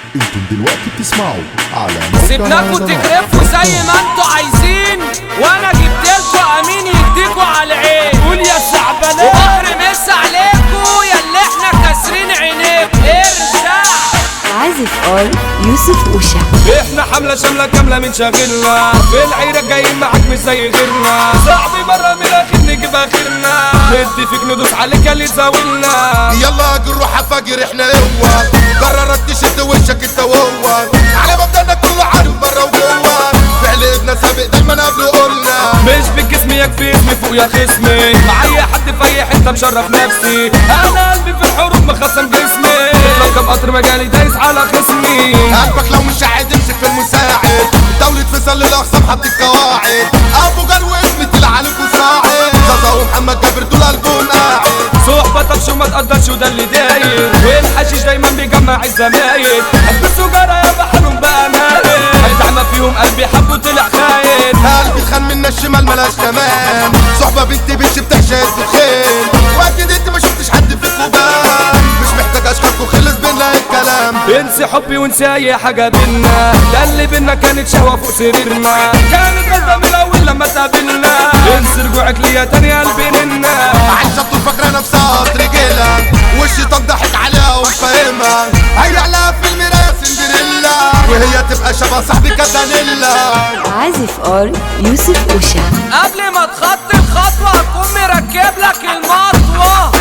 انتم دلوقتي بتسمعوا على سيبناكوا تكرفوا زي ما انتوا عايزين وانا جبتلكوا امين يديكوا على العين قول يا الشعبانات وقهر مس عليكوا يا اللي احنا كاسرين عينيكوا ارجع عازف ار يوسف اوشا احنا حملة شاملة كاملة من شاغلنا في العيرة جايين معاك مش زي غيرنا صعب مرة من الاخر نجيب اخرنا ندي فيك ندوس عليك اللي زاولنا يلا جروح فجر احنا هو قررت تشد وشك انت وهو على مبدأنا كله عارف برا وجوه فعل ابن سابق دايما قبل قلنا مش بالجسم يكفي اسمي فوق يا خصمي معايا حد في اي حته مشرف نفسي انا قلبي في الحروب مخصم جسمي رقم قطر مجالي دايس على خصمي قلبك لو مش قاعد امسك في المساعد دولة فيصل للأقسام حط القواعد أبو جرو اسمي طلع عليكوا صاعد زازا ومحمد جابر دول قلبهم قاعد صحبتك شو ما تقدرش وده اللي داير والحشيش دايما بيجمع الزمايل حب السجارة يا بحرهم بقى مايل الدعمة فيهم قلبي حبه طلع خاين قلبي اتخان من الشمال ملاش كمان صحبة بنت بنش بتعشق الدخان واكيد انت ما شفتش حد فيكوا بان مش محتاج اشكركوا خلص بينا الكلام انسي حبي وانسي اي حاجة بينا ده اللي بينا كانت شهوة فوق سريرنا كانت غلطة من الاول لما تقابلنا انسي رجوعك ليا تاني قلبي ننا عايشة طول فاكرة نفسها رجالة والشيطان ضحك عليها ومفهمها هيعلى في المراية سندريلا وهي تبقى شبه صاحبي كاتانيلا عازف ار يوسف اوشا قبل ما تخطي الخطوة اكون مركب لك المطوة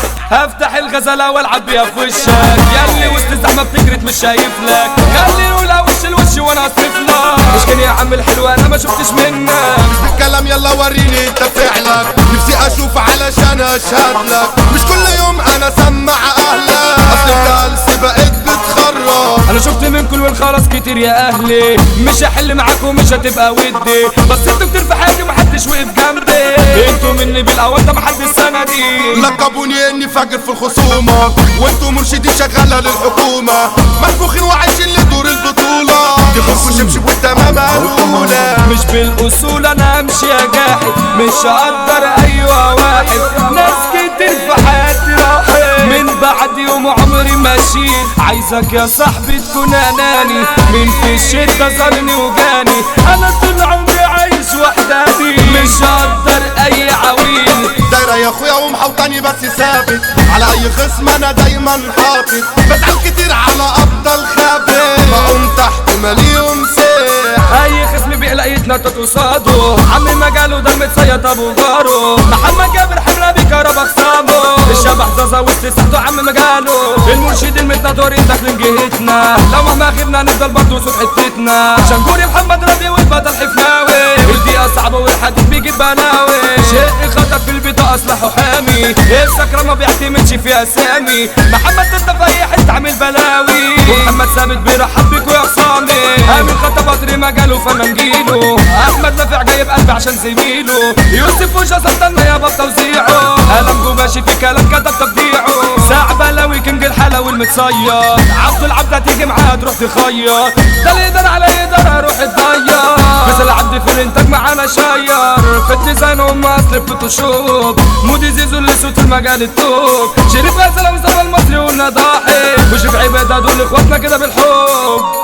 هفتح الغزالة والعب بيها في وشك ياللي وسط الزحمة بتجري مش شايف لك خلي الاولى وش الوش وانا اصرف لك مش كان يا عم الحلو انا ما شفتش منك مش بالكلام يلا وريني انت فعلك نفسي اشوف علشان اشهد لك مش كل يوم انا سمع اهلك اصل الجلسة بقيت بتخرج انا شفت منكم والخلاص كتير يا اهلي مش هحل معاكم مش هتبقى ودي بس انتوا كتير في حياتي محدش وقف جنبي انتوا مني بالاول ده محدش سندي لقبوني اني فاجر في الخصومة وانتوا مرشدين شغالة للحكومة منفوخين وعايشين لدور البطولة تخفوا شبشب والتمام الاولى مش بالاصول انا امشي يا جاحد مش هقدر ايوه واحد ناس كتير في حياتي راحت من بعد يوم عمري ماشي عايزك يا صاحبي تكون اناني مين في الشدة زارني وجاني انا طول عمري عايش وحداني مش هقدر اي عويل دايرة يا اخويا ومحوطاني بس ثابت على اي خصم انا دايما حاطط بزعل كتير على ابطال خابت بقوم تحت مليون ساعة اي خصم بيقلق يتنطط قصاده عمي مجاله ده المتصيد ابو جاره محمد جابر حمله بكهربا خصامه الشبح زازا وسط ساحته عم مجاله المرشد المتنطورين داخلين جهتنا لو مهما غبنا نفضل برضه صوت حتتنا شنكوري محمد ربيع والبطل حفناوي الدقيقة صعبة والحديد بيجيب بلاوي شق خطر في البيضة اصلحه حامي السكرة ما بيعتمدش في اسامي محمد انت في اي حتة عامل بلاوي ومحمد ثابت بيرحب بيك ويا خصامي امين خطب قطر مجاله فنان جيله احمد نافع جايب قلبي عشان زميله يوسف وجا سلطنا يا باب توزيعه قلم جوباشي في كلام كتب تبديعه ساعة بلاوي كينج الحلا والمتصيد عبد العبد هتيجي معاه تروح تخيط ده اللي يقدر على يقدر اروح اتضير مثل عبد في الانتاج معانا شاير في الديزاين هم اصل الفوتوشوب مودي زيزو اللي صوت المجال التوب شريف غزل مصطفى المصري والنضاحي وشوف عباده دول اخواتنا كده بالحب